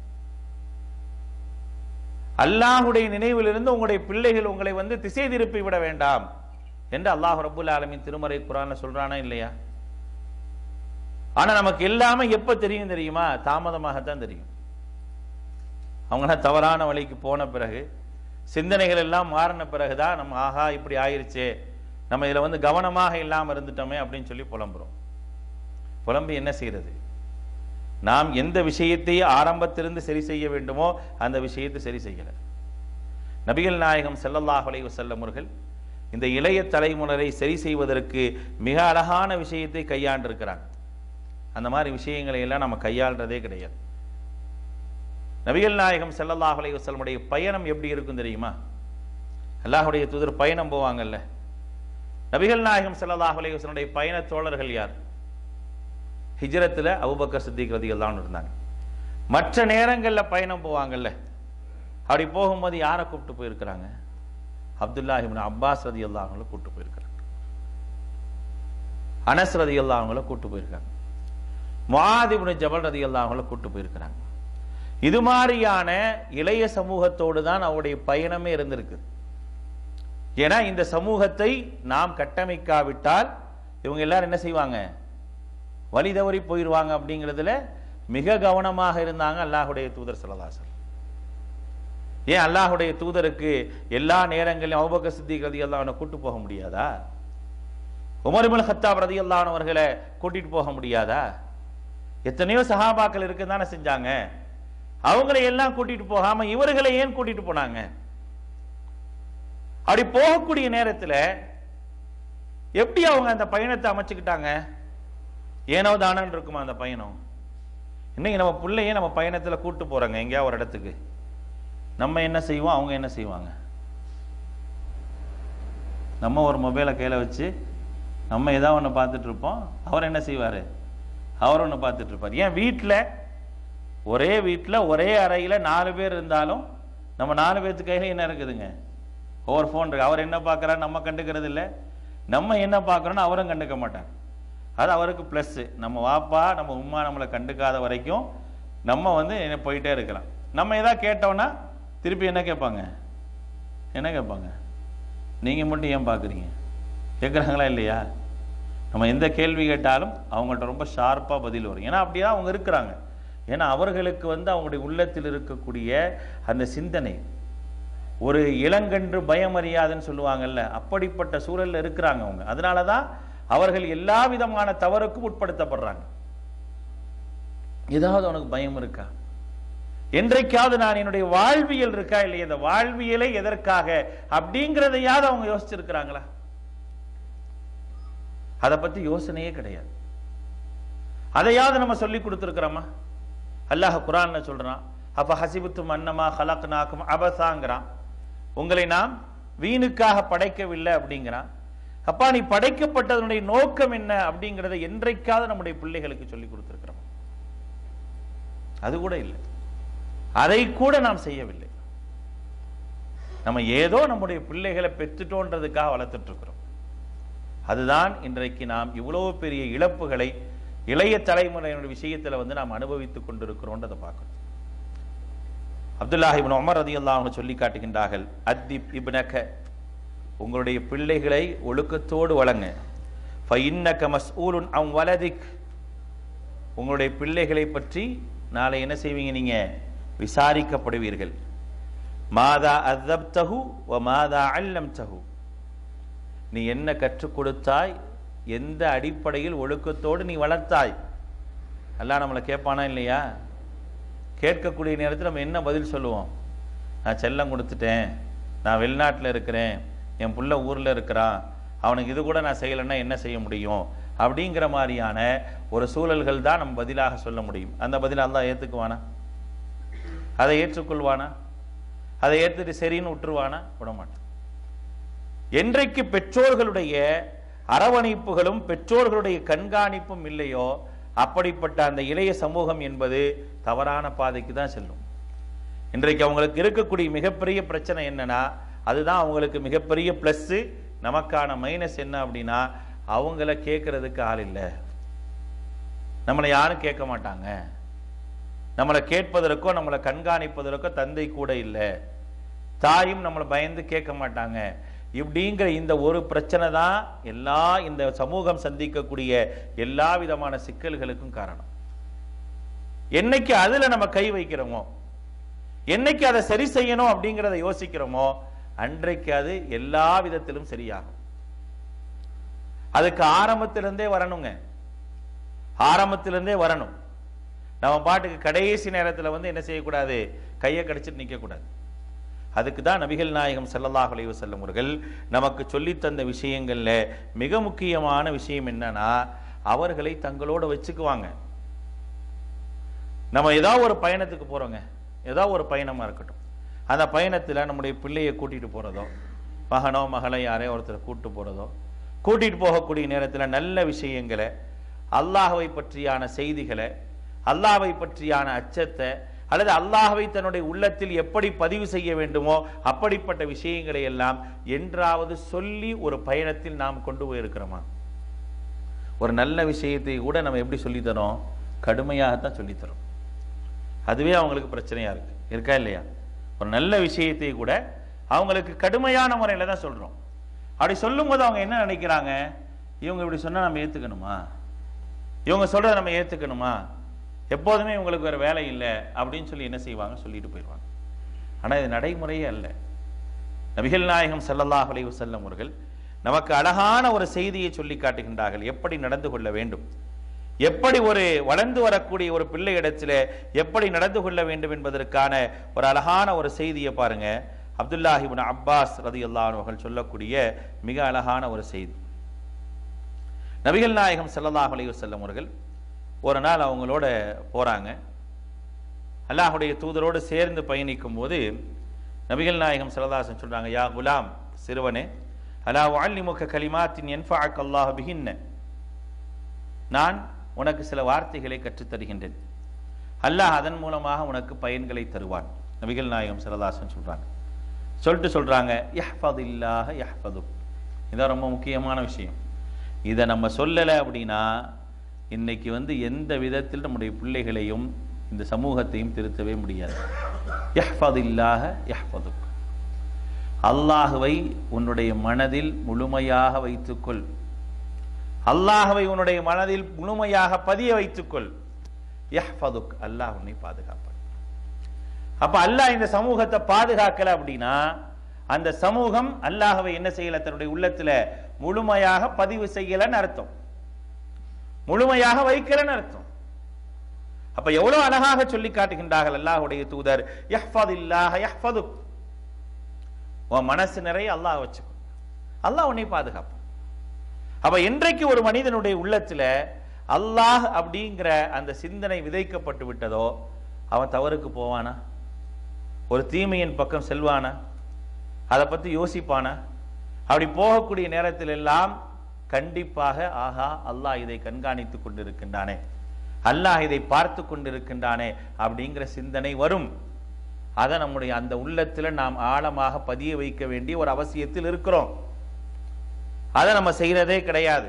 அல்லாஹுடைய நினைவிலிருந்து உங்களுடைய பிள்ளைகள் உங்களை வந்து திசை திருப்பி விட வேண்டாம் என்று அல்லாஹ் ரபுல் ஆலமின் திருமறை குரான்ல சொல்றானா இல்லையா ஆனா நமக்கு எல்லாமே எப்ப தெரியும் தெரியுமா தாமதமாகத்தான் தெரியும் அவங்களாம் தவறான வழிக்கு போன பிறகு சிந்தனைகள் எல்லாம் மாறின பிறகுதான் நம்ம ஆஹா இப்படி ஆயிருச்சே நம்ம இதுல வந்து கவனமாக இல்லாம இருந்துட்டோமே அப்படின்னு சொல்லி புலம்புறோம் புலம்பி என்ன செய்யறது நாம் எந்த விஷயத்தை ஆரம்பத்திலிருந்து சரி செய்ய வேண்டுமோ அந்த விஷயத்தை சரி செய்யல நபிகள் நாயகம் ஸல்லல்லாஹு அலைஹி வஸல்லம் அவர்கள் இந்த இளைய தலைமுறையை சரி செய்வதற்கு மிக அழகான விஷயத்தை கையாண்டிருக்கிறாங்க அந்த மாதிரி விஷயங்களை எல்லாம் நம்ம கையாள்றதே கிடையாது நபிகள் நாயகம் ஸல்லல்லாஹு அலைஹி வஸல்லமுடைய பயணம் எப்படி இருக்கும் தெரியுமா அல்லாஹ்வுடைய தூதர் பயணம் போவாங்கல்ல நபிகள் நாயகம் ஸல்லல்லாஹு அலைஹி வஸல்லமுடைய பயண தோழர்கள் யார் ஹிஜ்ரத்தில் அபுபக்கர் சித்திக் ரதிகள்லாம் இருந்தாங்க மற்ற நேரங்களில் பயணம் போவாங்கல்ல அப்படி போகும்போது யாரை கூப்பிட்டு போயிருக்கிறாங்க அப்துல்லா இப்னு அப்பாஸ் ரதி அவங்கள கூப்பிட்டு போயிருக்கிறாங்க அனஸ் ரதி அவங்கள கூப்பிட்டு போயிருக்காங்க முஆதிபுன ஜபல் ரதி அவங்கள கூப்பிட்டு போயிருக்கிறாங்க இது மாதிரியான இளைய சமூகத்தோடு தான் அவருடைய பயணமே இருந்திருக்கு ஏன்னா இந்த சமூகத்தை நாம் கட்டமைக்காவிட்டால் இவங்க எல்லாரும் என்ன செய்வாங்க வழி தவறி போயிடுவாங்க அப்படிங்கிறதுல மிக கவனமாக இருந்தாங்க அல்லாஹுடைய தூதர் சலதாசர் ஏன் அல்லாஹுடைய தூதருக்கு எல்லா நேரங்களிலும் அவுபக்க சித்திக் ரதி அல்லாஹனை கூட்டு போக முடியாதா உமர்மல் ஹத்தாப் ரதி அல்லானவர்களை கூட்டிட்டு போக முடியாதா எத்தனையோ சஹாபாக்கள் இருக்கு தானே செஞ்சாங்க அவங்களை எல்லாம் கூட்டிட்டு போகாம இவர்களை ஏன் கூட்டிட்டு போனாங்க அப்படி போகக்கூடிய நேரத்துல எப்படி அவங்க அந்த பயணத்தை அமைச்சுக்கிட்டாங்க ஏனோ தானன் இருக்குமா அந்த பயணம் இன்னைக்கு நம்ம பிள்ளையே நம்ம பயணத்துல கூட்டு போறாங்க எங்கேயா ஒரு இடத்துக்கு நம்ம என்ன செய்வோம் அவங்க என்ன செய்வாங்க நம்ம ஒரு மொபைலை கையில் வச்சு நம்ம ஏதாவது ஒன்று பார்த்துட்டு இருப்போம் அவர் என்ன செய்வார் அவர் ஒன்று பார்த்துட்டு இருப்பார் ஏன் வீட்டில் ஒரே வீட்டில் ஒரே அறையில் நாலு பேர் இருந்தாலும் நம்ம நாலு பேர்த்து கையில் என்ன இருக்குதுங்க ஒவ்வொரு ஃபோன் இருக்கு அவர் என்ன பார்க்குறாரு நம்ம கண்டுக்கிறது இல்லை நம்ம என்ன பார்க்குறோன்னு அவரும் கண்டுக்க மாட்டாங்க அது அவருக்கு ப்ளஸ்ஸு நம்ம வாப்பா நம்ம உம்மா நம்மளை கண்டுக்காத வரைக்கும் நம்ம வந்து என்ன போயிட்டே இருக்கலாம் நம்ம எதாவது கேட்டோன்னா திருப்பி என்ன கேட்பாங்க என்ன கேட்பாங்க நீங்கள் மட்டும் ஏன் பார்க்குறீங்க கேட்குறாங்களா இல்லையா நம்ம எந்த கேள்வி கேட்டாலும் அவங்கள்ட்ட ரொம்ப ஷார்ப்பாக பதில் வரும் ஏன்னா அப்படியே அவங்க இருக்கிறாங்க ஏன்னா அவர்களுக்கு வந்து அவங்களுடைய உள்ளத்தில் இருக்கக்கூடிய அந்த சிந்தனை ஒரு இளங்கன்று பயமறியாதுன்னு சொல்லுவாங்கல்ல அப்படிப்பட்ட சூழல்ல இருக்கிறாங்க அவங்க அதனால தான் அவர்கள் எல்லா விதமான தவறுக்கும் உட்படுத்தப்படுறாங்க ஏதாவது அவனுக்கு பயம் இருக்கா என்றைக்காவது நான் என்னுடைய வாழ்வியல் இருக்கா இல்லையா இந்த வாழ்வியலை எதற்காக அப்படிங்கிறதையாவது அவங்க யோசிச்சிருக்கிறாங்களா அதை பத்தி யோசனையே கிடையாது அதையாவது நம்ம சொல்லி கொடுத்துருக்கிறோமா அல்லாஹ் குரான்ல சொல்றான் அப்ப ஹசிபுத்தும் அன்னமா ஹலக்னாக்கும் அபசாங்கிறான் உங்களை நாம் வீணுக்காக படைக்கவில்லை அப்படிங்கிறான் அப்பா நீ படைக்கப்பட்டதனுடைய நோக்கம் என்ன அப்படிங்கிறத என்றைக்காவது நம்முடைய பிள்ளைகளுக்கு சொல்லி கொடுத்திருக்கிறோம் அது கூட இல்லை அதை கூட நாம் செய்யவில்லை நம்ம ஏதோ நம்முடைய பிள்ளைகளை பெற்றுட்டோன்றதுக்காக வளர்த்துட்டு இருக்கிறோம் அதுதான் இன்றைக்கு நாம் இவ்வளவு பெரிய இழப்புகளை இளைய தலைமுறையினுடைய விஷயத்துல வந்து நாம் அனுபவித்துக் கொண்டிருக்கிறோன்றதை பார்க்கணும் அப்துல்லாஹ் இப்னு உமர் ரதியல்லாஹு அன்ஹு சொல்லி காட்டுகின்றார்கள் அத்திப் இப்னக உங்களுடைய பிள்ளைகளை ஒழுக்கத்தோடு வளங்க ஃபஇன்னக மஸ்ஊலுன் அம் வலதிக் உங்களுடைய பிள்ளைகளை பற்றி நாளை என்ன செய்வீங்க நீங்க விசாரிக்கப்படுவீர்கள் மாதா அத்தப்தஹு வ மாதா அல்லம்தஹு நீ என்ன கற்றுக் கொடுத்தாய் எந்த அடிப்படையில் ஒழுக்கத்தோடு நீ வளர்த்தாய் அல்லாஹ் நம்மளை கேட்பானா இல்லையா கேட்கக்கூடிய நேரத்தில் நம்ம என்ன பதில் சொல்லுவோம் நான் செல்லம் கொடுத்துட்டேன் நான் வெளிநாட்டில் இருக்கிறேன் என் புள்ள ஊரில் இருக்கிறான் அவனுக்கு இது கூட நான் செய்யலைன்னா என்ன செய்ய முடியும் அப்படிங்கிற மாதிரியான ஒரு சூழல்கள் தான் நம்ம பதிலாக சொல்ல முடியும் அந்த பதில் அல்லாஹ் ஏற்றுக்குவானா அதை ஏற்றுக்கொள்வானா அதை ஏற்றுட்டு சரின்னு விட்டுருவானா விட மாட்டான் என்றைக்கு பெற்றோர்களுடைய அரவணைப்புகளும் பெற்றோர்களுடைய கண்காணிப்பும் இல்லையோ அப்படிப்பட்ட அந்த இளைய சமூகம் என்பது தவறான பாதைக்கு தான் செல்லும் இன்றைக்கு அவங்களுக்கு இருக்கக்கூடிய மிகப்பெரிய பிரச்சனை என்னன்னா அதுதான் அவங்களுக்கு மிகப்பெரிய ப்ளஸ்ஸு நமக்கான மைனஸ் என்ன அப்படின்னா அவங்கள கேட்கறதுக்கு ஆள் இல்லை நம்மளை யாரும் கேட்க மாட்டாங்க நம்மளை கேட்பதற்கோ நம்மளை கண்காணிப்பதற்கோ தந்தை கூட இல்லை தாயும் நம்மளை பயந்து கேட்க மாட்டாங்க இப்படிங்கிற இந்த ஒரு பிரச்சனை தான் எல்லா இந்த சமூகம் சந்திக்கக்கூடிய எல்லா விதமான சிக்கல்களுக்கும் காரணம் என்னைக்கு அதுல நம்ம கை வைக்கிறோமோ என்னைக்கு அதை சரி செய்யணும் அப்படிங்கிறத யோசிக்கிறோமோ அன்றைக்கு அது எல்லா விதத்திலும் சரியாகும் அதுக்கு ஆரம்பத்திலிருந்தே வரணுங்க ஆரம்பத்திலிருந்தே வரணும் நம்ம பாட்டுக்கு கடைசி நேரத்தில் வந்து என்ன செய்யக்கூடாது கையை கடிச்சிட்டு நிற்கக்கூடாது அதுக்கு தான் நபிகள் நாயகம் ஸல்லல்லாஹு அலைஹி வஸல்லம் அவர்கள் நமக்கு சொல்லித் தந்த விஷயங்கள்ல மிக முக்கியமான விஷயம் என்னன்னா அவர்களை தங்களோட வச்சுக்குவாங்க நம்ம ஏதாவது ஒரு பயணத்துக்கு போறோங்க ஏதாவது ஒரு பயணமா இருக்கட்டும் அந்த பயணத்துல நம்முடைய பிள்ளையை கூட்டிட்டு போறதோ மகனோ மகளை யாரையோ ஒருத்தரை கூட்டிட்டு போறதோ கூட்டிட்டு போகக்கூடிய நேரத்துல நல்ல விஷயங்களை அல்லாஹ்வை பற்றியான செய்திகளை அல்லாஹ்வை பற்றியான அச்சத்தை அல்லது அல்லாஹ்வை தன்னுடைய உள்ளத்தில் எப்படி பதிவு செய்ய வேண்டுமோ அப்படிப்பட்ட விஷயங்களை எல்லாம் என்றாவது சொல்லி ஒரு பயணத்தில் நாம் கொண்டு போயிருக்கிறோமா ஒரு நல்ல விஷயத்தை கூட நம்ம எப்படி சொல்லித்தரோம் கடுமையாகத்தான் சொல்லித்தரோம் அதுவே அவங்களுக்கு பிரச்சனையா இருக்கு இருக்கா இல்லையா ஒரு நல்ல விஷயத்தை கூட அவங்களுக்கு கடுமையான முறையில தான் சொல்றோம் அப்படி சொல்லும்போது அவங்க என்ன நினைக்கிறாங்க இவங்க இப்படி சொன்னா நம்ம ஏத்துக்கணுமா இவங்க சொல்றதை நம்ம ஏத்துக்கணுமா எப்போதுமே இவங்களுக்கு வேற வேலை இல்லை அப்படின்னு சொல்லி என்ன செய்வாங்க சொல்லிட்டு போயிடுவாங்க ஆனா இது நடைமுறையே அல்ல நபிகள் நாயகம் ஸல்லல்லாஹு அலைஹி வஸல்லம் அவர்கள் நமக்கு அழகான ஒரு செய்தியை சொல்லி காட்டுகின்றார்கள் எப்படி நடந்து கொள்ள வேண்டும் எப்படி ஒரு வளர்ந்து வரக்கூடிய ஒரு பிள்ளை இடத்துல எப்படி நடந்து கொள்ள வேண்டும் என்பதற்கான ஒரு அழகான ஒரு செய்தியை பாருங்க அப்துல்லாஹிபின் அப்பாஸ் ரதியுல்லாஹு அன்ஹு அவர்கள் சொல்லக்கூடிய மிக அழகான ஒரு செய்தி நபிகள் நாயகம் ஸல்லல்லாஹு அலைஹி வஸல்லம் அவர்கள் ஒரு நாள் அவங்களோட போறாங்க அல்லாஹுடைய தூதரோடு சேர்ந்து பயணிக்கும் போது நபிகள் நாயகம் ஸல்லல்லாஹு சொல்றாங்க யா குலாம் சிறுவனே அலா வஅல்லிமுக கலிமாத்தின் யன்ஃபஅக அல்லாஹ் பிஹின்ன நான் உனக்கு சில வார்த்தைகளை கற்றுத் தருகின்றேன் அல்லாஹ் அதன் மூலமாக உனக்கு பயன்களை தருவான் நபிகள் நாயகம் ஸல்லல்லாஹு சொல்றாங்க சொல்லிட்டு சொல்றாங்க யஹ்ஃபதில்லாஹ யஹ்ஃபதுக் இதான் ரொம்ப முக்கியமான விஷயம் இதை நம்ம சொல்லலை அப்படின்னா இன்னைக்கு வந்து எந்த விதத்தில் நம்முடைய பிள்ளைகளையும் இந்த சமூகத்தையும் திருத்தவே முடியாது யஹ்ஃபதில்லாஹ யஹ்ஃபதுக் அல்லாஹுவை உன்னுடைய மனதில் முழுமையாக வைத்துக்கொள் அல்லாஹுவை உன்னுடைய மனதில் முழுமையாக பதிய வைத்துக்கொள் யஹ்ஃபதுக் அல்லாஹ் உன்னை பாதுகாப்பான் அப்ப அல்லாஹ் இந்த சமூகத்தை பாதுகாக்கல அப்படின்னா அந்த சமூகம் அல்லாஹவை என்ன செய்யல தன்னுடைய உள்ளத்துல முழுமையாக பதிவு செய்யலன்னு அர்த்தம் முழுமையாக வைக்கலன்னு அர்த்தம் அப்ப எவ்வளவு அழகாக சொல்லி காட்டுகின்றார்கள் அல்லாஹுடைய தூதர் யஹ்ஃபதில்லாஹ யஹ்ஃபதுக் உன் மனசு நிறைய அல்லாஹ் வச்சுக்கோ அல்லாஹ் உன்னை பாதுகாப்பான் அப்ப என்றைக்கு ஒரு மனிதனுடைய உள்ளத்துல அல்லாஹ் அப்படிங்கிற அந்த சிந்தனை விதைக்கப்பட்டு விட்டதோ அவன் தவறுக்கு போவானா ஒரு தீமையின் பக்கம் செல்வானா அதை பத்தி யோசிப்பானா அப்படி போகக்கூடிய நேரத்தில் எல்லாம் கண்டிப்பாக ஆஹா அல்லாஹ் இதை கண்காணித்துக் கொண்டிருக்கின்றானே அல்லாஹ் இதை பார்த்து கொண்டிருக்கின்றானே அப்படிங்கிற சிந்தனை வரும் அதை நம்முடைய அந்த உள்ளத்துல நாம் ஆழமாக பதிய வைக்க வேண்டிய ஒரு அவசியத்தில் இருக்கிறோம் அதை நம்ம செய்யறதே கிடையாது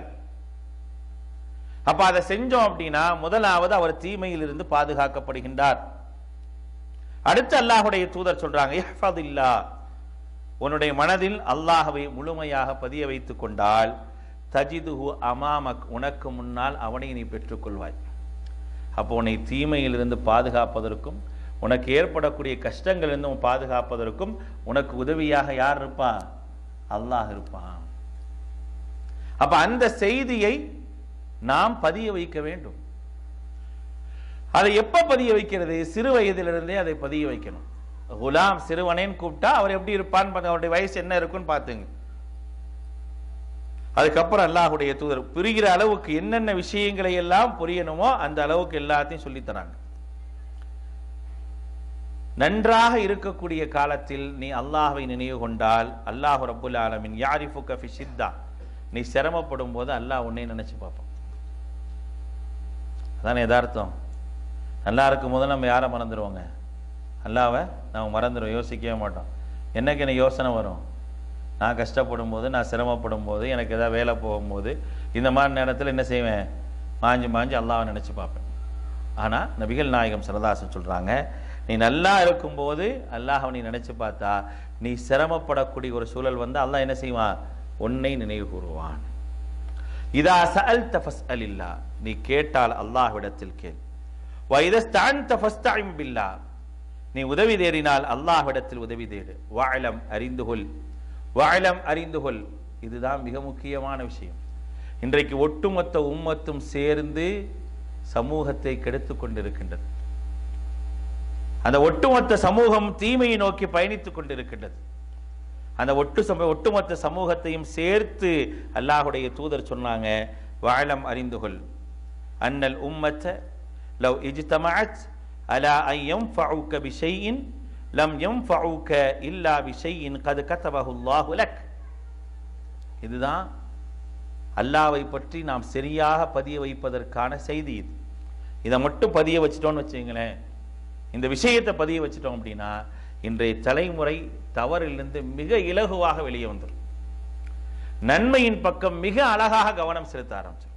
அப்ப அதை செஞ்சோம் அப்படின்னா முதலாவது அவர் தீமையில் இருந்து பாதுகாக்கப்படுகின்றார் அடுத்து அல்லாஹுடைய தூதர் சொல்றாங்க இஹ்ஃபதில்லா உன்னுடைய மனதில் அல்லாஹ்வை முழுமையாக பதிய வைத்துக் கொண்டால் தஜிதுஹு அமாமக் உனக்கு முன்னால் அவனை நீ பெற்றுக்கொள்வாய் அப்போ உன்னை தீமையிலிருந்து பாதுகாப்பதற்கும் உனக்கு ஏற்படக்கூடிய கஷ்டங்களிலிருந்து உன் பாதுகாப்பதற்கும் உனக்கு உதவியாக யார் இருப்பா அல்லாஹ் இருப்பான் அப்ப அந்த செய்தியை நாம் பதிய வைக்க வேண்டும் அதை எப்ப பதிய வைக்கிறது சிறு வயதிலிருந்தே அதை பதிய வைக்கணும் குலாம் சிறுவனேன்னு கூப்பிட்டா அவர் எப்படி இருப்பான்னு பாருங்க, அவருடைய வயசு என்ன இருக்குன்னு பாத்துங்க அதுக்கப்புறம் அல்லாஹுடைய தூதர் புரிகிற அளவுக்கு என்னென்ன விஷயங்களை எல்லாம் புரியணுமோ அந்த அளவுக்கு எல்லாத்தையும் சொல்லித் தராங்க நன்றாக இருக்கக்கூடிய காலத்தில் நீ அல்லாஹ்வை நினைவு கொண்டால் அல்லாஹ் ரப்புல் ஆலமின் யாரிஃபுக ஃபி ஷித்தா நீ சிரமப்படும் போது அல்லாஹ் உன்னை நினைச்சு பார்ப்பான் அதானே யதார்த்தம் நல்லா இருக்கும் போது நம்ம யாரை மறந்துடுவோங்க அல்லாவை நம்ம மறந்துடுவோம் யோசிக்கவே மாட்டோம் என்னைக்கு எனக்கு யோசனை வரும் நான் கஷ்டப்படும் போது நான் சிரமப்படும் போது எனக்கு ஏதாவது வேலை போகும்போது இந்த மாதிரி நேரத்தில் என்ன செய்வேன் மாஞ்சு மாஞ்சு அல்லாவை நினச்சி பார்ப்பேன் ஆனால் நபிகள் நாயகம் சரதாசன் சொல்கிறாங்க நீ நல்லா இருக்கும்போது அல்லாஹ் நீ நினச்சி பார்த்தா நீ சிரமப்படக்கூடிய ஒரு சூழல் வந்து அல்லாஹ் என்ன செய்வான் உன்னை நினைவு கூறுவான் இதா சஅல்த ஃபஸ்அலில்லா நீ கேட்டால் அல்லாஹ்விடத்தில் கேள் வைதஸ்தான்த ஃபஸ்தஇம் பில்லா நீ உதவி தேடினால் அல்லாஹ்விடத்தில் உதவி தேடு வாழம் அறிந்துகொள் வாழம் அறிந்துகொள் இதுதான் மிக முக்கியமான விஷயம் இன்றைக்கு ஒட்டுமொத்த உம்மத்தும் சேர்ந்து சமூகத்தை கெடுத்துக் கொண்டிருக்கின்றது அந்த ஒட்டுமொத்த சமூகம் தீமையை நோக்கி பயணித்துக் கொண்டிருக்கின்றது அந்த ஒட்டு சம ஒட்டுமொத்த சமூகத்தையும் சேர்த்து அல்லாஹுடைய தூதர் சொன்னாங்க வாழம் அறிந்துகொள் அன்னல் உம்மத்த லவ் இஜ்தமஅத் அலா அன் யன்ஃபஉக பிஷைஇன் லம் யன்ஃபஉக இல்லா பிஷைஇன் கத் கதபஹு அல்லாஹு லக் இதுதான் அல்லாவை பற்றி நாம் சரியாக பதிய வைப்பதற்கான செய்தி இது இதை மட்டும் பதிய வச்சிட்டோம்னு வச்சுங்களேன் இந்த விஷயத்தை பதிய வச்சிட்டோம் அப்படின்னா இன்றைய தலைமுறை தவறிலிருந்து மிக இலகுவாக வெளியே வந்துடும் நன்மையின் பக்கம் மிக அழகாக கவனம் செலுத்த ஆரம்பிச்சிடும்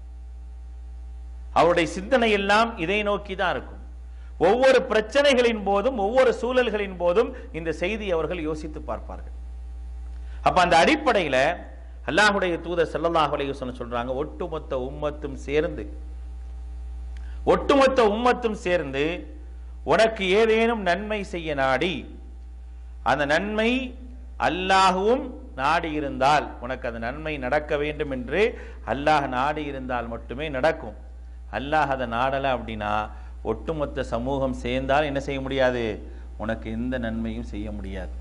அவருடைய சிந்தனை எல்லாம் இதை நோக்கி தான் இருக்கும் ஒவ்வொரு பிரச்சனைகளின் போதும் ஒவ்வொரு சூழல்களின் போதும் இந்த செய்தி அவர்கள் யோசித்து பார்ப்பார்கள் அப்ப அந்த அடிப்படையில அல்லாஹுடைய தூதர் ஸல்லல்லாஹு அலைஹி வஸல்லம் சொல்றாங்க ஒட்டுமொத்த உம்மத்தும் சேர்ந்து ஒட்டுமொத்த உம்மத்தும் சேர்ந்து உனக்கு ஏதேனும் நன்மை செய்ய நாடி அந்த நன்மை அல்லாஹுவும் நாடி இருந்தால் உனக்கு அந்த நன்மை நடக்க வேண்டும் என்று அல்லாஹ் நாடி இருந்தால் மட்டுமே நடக்கும் அல்லாஹ் அதை நாடலை அப்படின்னா ஒட்டுமொத்த சமூகம் சேர்ந்தால் என்ன செய்ய முடியாது உனக்கு எந்த நன்மையும் செய்ய முடியாது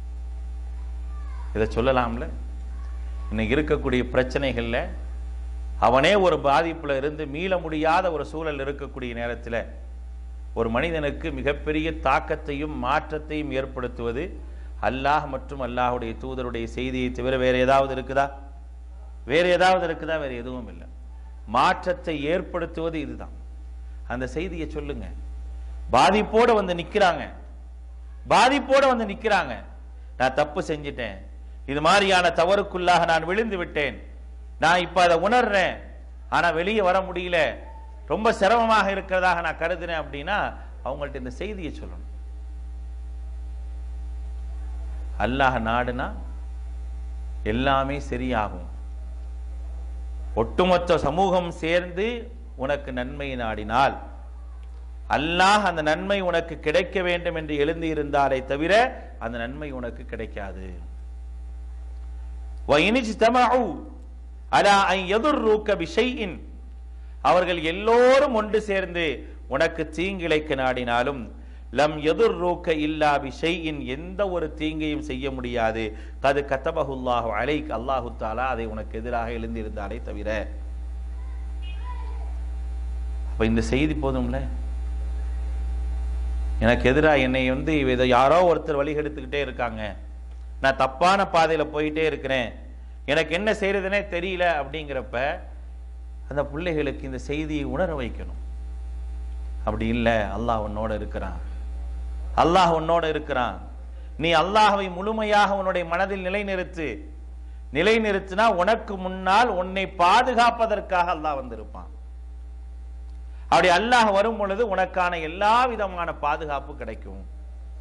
இதை சொல்லலாம்ல இன்னைக்கு இருக்கக்கூடிய பிரச்சனைகள்ல அவனே ஒரு பாதிப்புல இருந்து மீள முடியாத ஒரு சூழல் இருக்கக்கூடிய நேரத்தில் ஒரு மனிதனுக்கு மிகப்பெரிய தாக்கத்தையும் மாற்றத்தையும் ஏற்படுத்துவது அல்லாஹ் மற்றும் அல்லாஹுடைய தூதருடைய செய்தியை தவிர வேற ஏதாவது இருக்குதா வேற ஏதாவது இருக்குதா வேற எதுவும் இல்லை மாற்றத்தை ஏற்படுத்துவது இதுதான் அந்த செய்தியை சொல்லுங்க பாதிப்போட வந்து நிக்கிறாங்க பாதிப்போட வந்து நிக்கிறாங்க நான் தப்பு செஞ்சிட்டேன் இது மாதிரியான தவறுக்குள்ளாக நான் விழுந்து விட்டேன் நான் இப்ப அதை உணர்றேன் ஆனா வெளியே வர முடியல ரொம்ப சிரமமாக இருக்கிறதாக நான் கருதுனேன் அப்படின்னா அவங்கள்ட்ட இந்த செய்தியை சொல்லணும் அல்லாஹ் நாடுனா எல்லாமே சரியாகும் ஒட்டுமொத்த சமூகம் சேர்ந்து உனக்கு நன்மை நாடினால் அல்லாஹ் அந்த நன்மை உனக்கு கிடைக்க வேண்டும் என்று எழுந்து இருந்தாலே தவிர அந்த நன்மை உனக்கு கிடைக்காது وَإِنِ اجْتَمَعُوا عَلَى أَن يَضُرُّوكَ بِشَيْءٍ அவர்கள் எல்லோரும் ஒன்று சேர்ந்து உனக்கு தீங்கிழைக்க நாடினாலும் லம் எதிர்ரூக்க இல்லா விஷையின் எந்த ஒரு தீங்கையும் செய்ய முடியாது கது கத்தபகுல்லாஹு அலைக் அல்லாஹு தாலா அதை உனக்கு எதிராக எழுந்திருந்தாலே தவிர அப்ப இந்த செய்தி போதும்ல எனக்கு எதிராக என்னை வந்து இதை யாரோ ஒருத்தர் வழிகெடுத்துக்கிட்டே இருக்காங்க நான் தப்பான பாதையில போயிட்டே இருக்கிறேன் எனக்கு என்ன செய்யறதுனே தெரியல அப்படிங்கிறப்ப அந்த பிள்ளைகளுக்கு இந்த செய்தியை உணர வைக்கணும் அப்படி இல்லை அல்லாஹ் உன்னோட இருக்கிறான் அல்லாஹ் உன்னோட இருக்கிறான் நீ அல்லாஹ்வை முழுமையாக உன்னுடைய மனதில் நிலைநிறுத்து நிலைநிறுத்தினா உனக்கு முன்னால் உன்னை பாதுகாப்பதற்காக அல்லாஹ் வந்திருப்பான் அப்படி அல்லாஹ் வரும் பொழுது உனக்கான எல்லா விதமான பாதுகாப்பு கிடைக்கும்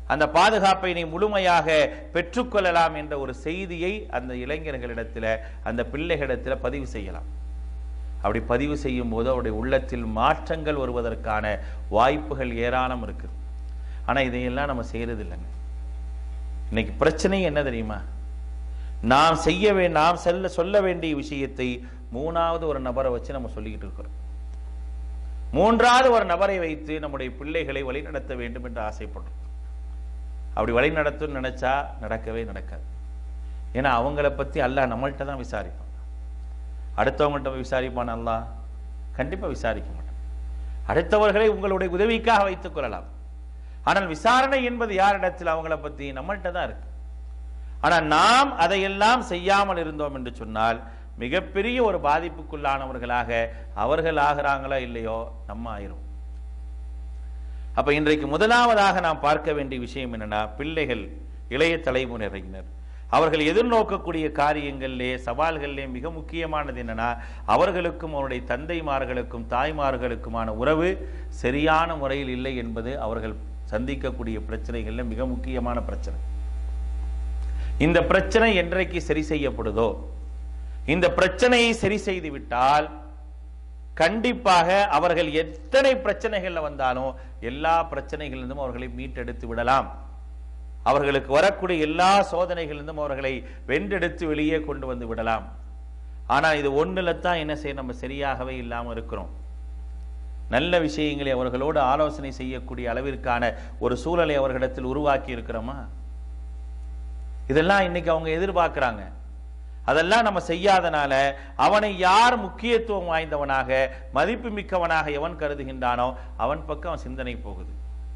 அந்த பாதுகாப்பை நீ முழுமையாக பெற்றுக்கொள்ளலாம் என்ற ஒரு செய்தியை அந்த இளைஞர்களிடத்தில் அந்த பிள்ளைகளிடத்தில் பதிவு செய்யலாம் அப்படி பதிவு செய்யும் போது அவருடைய உள்ளத்தில் மாற்றங்கள் வருவதற்கான வாய்ப்புகள் ஏராளம் இருக்குது ஆனா இதையெல்லாம் நம்ம செய்யறது இல்லைங்க இன்னைக்கு பிரச்சனை என்ன தெரியுமா நாம் செய்ய வே நாம் செல்ல சொல்ல வேண்டிய விஷயத்தை மூணாவது ஒரு நபரை வச்சு நம்ம சொல்லிக்கிட்டு இருக்கிறோம் மூன்றாவது ஒரு நபரை வைத்து நம்முடைய பிள்ளைகளை வழிநடத்த வேண்டும் என்று ஆசைப்படுறோம் அப்படி வழி நடத்தும்னு நினைச்சா நடக்கவே நடக்காது ஏன்னா அவங்கள பத்தி அல்லாஹ் நம்மள்கிட்ட தான் விசாரிப்பான் அடுத்தவங்கள்ட்ட போய் விசாரிப்பான் அல்லாஹ் கண்டிப்பா விசாரிக்க மாட்டான் அடுத்தவர்களை உங்களுடைய உதவிக்காக வைத்துக் கொள்ளலாம் ஆனால் விசாரணை என்பது யாரிடத்தில் அவங்கள பத்தி நம்மள்கிட்ட தான் இருக்கு ஆனா நாம் அதையெல்லாம் செய்யாமல் இருந்தோம் என்று சொன்னால் மிகப்பெரிய ஒரு பாதிப்புக்குள்ளானவர்களாக அவர்கள் ஆகிறாங்களா இல்லையோ நம்ம ஆயிரும் அப்ப இன்றைக்கு முதலாவதாக நாம் பார்க்க வேண்டிய விஷயம் என்னன்னா பிள்ளைகள் இளைய தலைமுறையினர் அவர்கள் எதிர்நோக்கக்கூடிய காரியங்களிலே சவால்களிலே மிக முக்கியமானது என்னன்னா அவர்களுக்கும் அவருடைய தந்தைமார்களுக்கும் தாய்மார்களுக்குமான உறவு சரியான முறையில் இல்லை என்பது அவர்கள் சந்திக்கக்கூடிய பிரச்சனைகள்ல மிக முக்கியமான பிரச்சனை இந்த பிரச்சனை என்றைக்கு சரி செய்யப்படுதோ இந்த பிரச்சனையை சரி செய்து விட்டால் கண்டிப்பாக அவர்கள் எத்தனை பிரச்சனைகள்ல வந்தாலும் எல்லா பிரச்சனைகளிலிருந்தும் அவர்களை மீட்டெடுத்து விடலாம் அவர்களுக்கு வரக்கூடிய எல்லா சோதனைகளிலிருந்தும் அவர்களை வென்றெடுத்து வெளியே கொண்டு வந்து விடலாம் ஆனா இது ஒண்ணுல தான் என்ன செய்ய நம்ம சரியாகவே இல்லாம இருக்கிறோம் நல்ல விஷயங்களை அவர்களோடு ஆலோசனை செய்யக்கூடிய அளவிற்கான ஒரு சூழலை அவர்களிடத்தில் உருவாக்கி இருக்கிறோமா இதெல்லாம் இன்னைக்கு அவங்க எதிர்பார்க்கிறாங்க அதெல்லாம் நம்ம செய்யாதனால அவனை யார் முக்கியத்துவம் வாய்ந்தவனாக மதிப்பு மிக்கவனாக எவன் கருதுகின்றானோ அவன் பக்கம் அவன் சிந்தனை போகுது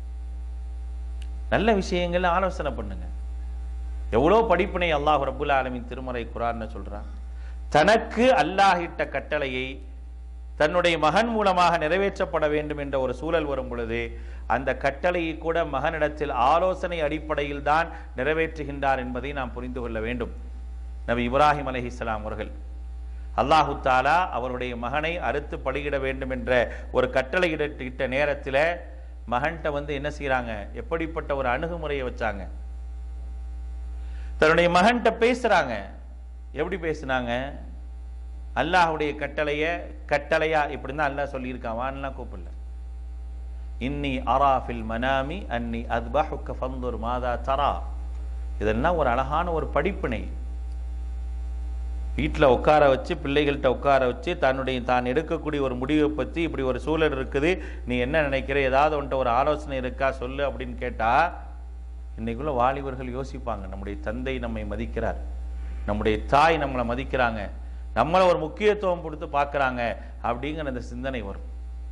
நல்ல விஷயங்கள்ல ஆலோசனை பண்ணுங்க எவ்வளவு படிப்பினை அல்லாஹ் ரபுல் ஆலமின் திருமறை குரான்னு சொல்றான் தனக்கு அல்லாஹிட்ட கட்டளையை தன்னுடைய மகன் மூலமாக நிறைவேற்றப்பட வேண்டும் என்ற ஒரு சூழல் வரும் பொழுது அந்த கட்டளையை கூட மகனிடத்தில் ஆலோசனை அடிப்படையில் தான் நிறைவேற்றுகின்றார் என்பதை நாம் புரிந்து கொள்ள வேண்டும் நபி இப்ராஹிம் அலைஹிஸ்ஸலாம் அவர்கள் அல்லாஹு தாலா அவருடைய மகனை அறுத்து பலியிட வேண்டும் என்ற ஒரு கட்டளை இட்ட நேரத்தில் மகன்கிட்ட வந்து என்ன செய்றாங்க எப்படிப்பட்ட ஒரு அணுகுமுறையை வச்சாங்க தன்னுடைய மகன்கிட்ட பேசுறாங்க எப்படி பேசுனாங்க அல்லாஹ்வுடைய கட்டளைய கட்டளையா இப்படி தான் அல்லாஹ் சொல்லியிருக்கான் வான்லாம் கூப்பிடல இன்னி அராஃபில் மனாமி அன்னி அத்பஹுக்க ஃபந்துர் மாதா தரா இதெல்லாம் ஒரு அழகான ஒரு படிப்பினை வீட்டில் உட்கார வச்சு பிள்ளைகள்கிட்ட உட்கார வச்சு தன்னுடைய தான் எடுக்கக்கூடிய ஒரு முடிவை பற்றி இப்படி ஒரு சூழல் இருக்குது நீ என்ன நினைக்கிற ஏதாவது உன்ட்ட ஒரு ஆலோசனை இருக்கா சொல்லு அப்படின்னு கேட்டா இன்னைக்குள்ள வாலிபர்கள் யோசிப்பாங்க நம்முடைய தந்தை நம்மை மதிக்கிறார் நம்முடைய தாய் நம்மளை மதிக்கிறாங்க நம்மளை ஒரு முக்கியத்துவம் கொடுத்து பார்க்கறாங்க அப்படிங்கிற அந்த சிந்தனை வரும்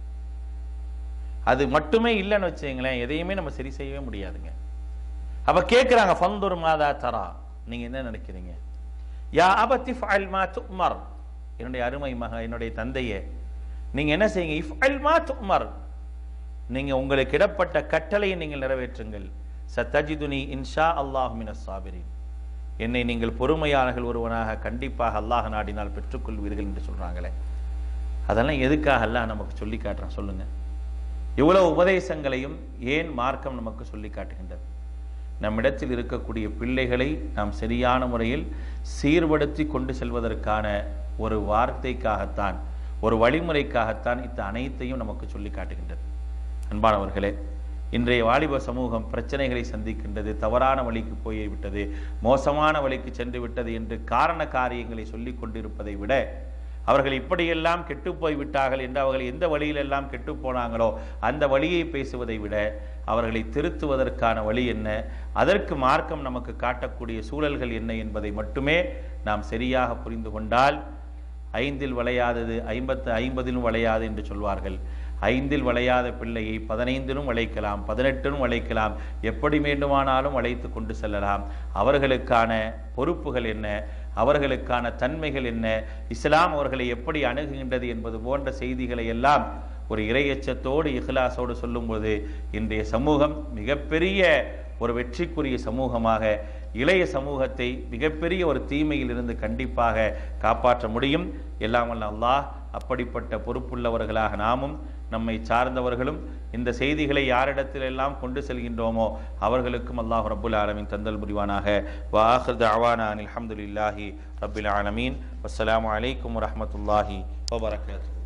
அது மட்டுமே இல்லைன்னு வச்சுங்களேன் எதையுமே நம்ம சரி செய்யவே முடியாதுங்க அப்ப கேட்குறாங்க ஃபந்துர் மாதா தரா நீங்க என்ன நினைக்கிறீங்க யா அபத்தி ஃபஅல் மா துமர் என்னுடைய அருமை மக என்னுடைய தந்தையே நீங்க என்ன செய்யுங்க இஃப் அல் மா துமர் நீங்க உங்களுக்கு இடப்பட்ட கட்டளையை நீங்கள் நிறைவேற்றுங்கள் சத்தஜிதுனி இன்ஷா அல்லாஹ் மினஸ் சாபிரின் என்னை நீங்கள் பொறுமையாளர்கள் ஒருவனாக கண்டிப்பாக அல்லாஹ் நாடினால் பெற்றுக்கொள்வீர்கள் என்று சொல்றாங்களே அதெல்லாம் எதுக்காக அல்லாஹ் நமக்கு சொல்லி காட்டுறான் சொல்லுங்க இவ்வளவு உபதேசங்களையும் ஏன் மார்க்கம் நமக்கு சொல்லி காட்டுகின்றது நம்மிடத்தில் இருக்கக்கூடிய பிள்ளைகளை நாம் சரியான முறையில் சீர்படுத்தி கொண்டு செல்வதற்கான ஒரு வார்த்தைக்காகத்தான் ஒரு வழிமுறைக்காகத்தான் இந்த அனைத்தையும் நமக்கு சொல்லி காட்டுகின்றது அன்பானவர்களே இன்றைய வாலிப சமூகம் பிரச்சனைகளை சந்திக்கின்றது தவறான வழிக்கு போய்விட்டது மோசமான வழிக்கு சென்று விட்டது என்று காரண காரியங்களை சொல்லிக் கொண்டிருப்பதை விட அவர்கள் இப்படியெல்லாம் கெட்டு போய் விட்டார்கள் என்று அவர்கள் எந்த வழியிலெல்லாம் கெட்டு போனாங்களோ அந்த வழியை பேசுவதை விட அவர்களை திருத்துவதற்கான வழி என்ன அதற்கு மார்க்கம் நமக்கு காட்டக்கூடிய சூழல்கள் என்ன என்பதை மட்டுமே நாம் சரியாக புரிந்து கொண்டால் ஐந்தில் விளையாதது ஐம்பத்து ஐம்பதிலும் விளையாது என்று சொல்வார்கள் ஐந்தில் விளையாத பிள்ளையை பதினைந்திலும் வளைக்கலாம் பதினெட்டிலும் வளைக்கலாம் எப்படி வேண்டுமானாலும் வளைத்து கொண்டு செல்லலாம் அவர்களுக்கான பொறுப்புகள் என்ன அவர்களுக்கான தன்மைகள் என்ன இஸ்லாம் அவர்களை எப்படி அணுகுகின்றது என்பது போன்ற செய்திகளை எல்லாம் ஒரு இறையச்சத்தோடு இஹ்லாசோடு சொல்லும்போது இன்றைய சமூகம் மிகப்பெரிய ஒரு வெற்றிக்குரிய சமூகமாக இளைய சமூகத்தை மிகப்பெரிய ஒரு தீமையிலிருந்து கண்டிப்பாக காப்பாற்ற முடியும் எல்லாம் வல்ல அல்லாஹ் அப்படிப்பட்ட பொறுப்புள்ளவர்களாக நாமும் நம்மை சார்ந்தவர்களும் இந்த செய்திகளை யாரிடத்திலெல்லாம் கொண்டு செல்கின்றோமோ அவர்களுக்கும் அல்லாஹ் ரப்புல் ஆலமீன் தந்தல் புரிவானாக வாஹர் அவானா அல்ஹம்துலில்லாஹி ரப்பில் ஆலமீன் வஸ்ஸலாமு அலைக்கும் வரஹ்மத்துல்லாஹி வபரகாத்துஹு